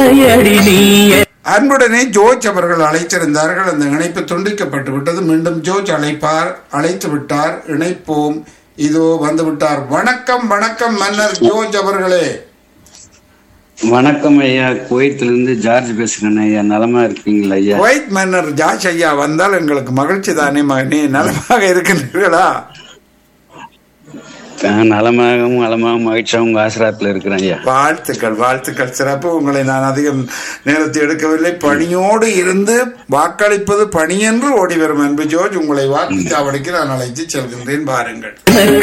இல்லையடி நீயே அன்புடனே ஜோர்ஜ் அவர்கள் அழைத்திருந்தார்கள் அந்த இணைப்பு துண்டிக்கப்பட்டு விட்டது மீண்டும் ஜோர்ஜ் அழைப்பார் அழைத்து விட்டார் இணைப்போம் இதோ வந்து விட்டார் வணக்கம் வணக்கம் மன்னர் ஜோர்ஜ் அவர்களே வணக்கம் ஐயா குவைத்துல இருந்து ஜார்ஜ் பேசுறேன் ஐயா நலமா இருக்கீங்களா ஐயா குவைத் மன்னர் ஜாஷ் ஐயா வந்தால் எங்களுக்கு மகிழ்ச்சி தானே மகனே நலமாக இருக்கின்றீர்களா நான் நலமாகவும் நலமாகவும் மகிழ்ச்சியாகவும் உங்க ஆசிரத்தில் இருக்கிறேன் ஐயா வாழ்த்துக்கள் வாழ்த்துக்கள் சிறப்பு உங்களை நான் அதிகம் நேரத்தை எடுக்கவில்லை பணியோடு இருந்து வாக்களிப்பது பணி என்று ஓடி வரும் அன்பு ஜோர்ஜ் உங்களை வாக்குச்சாவடிக்கு நான் அழைத்து செல்கின்றேன் பாருங்கள்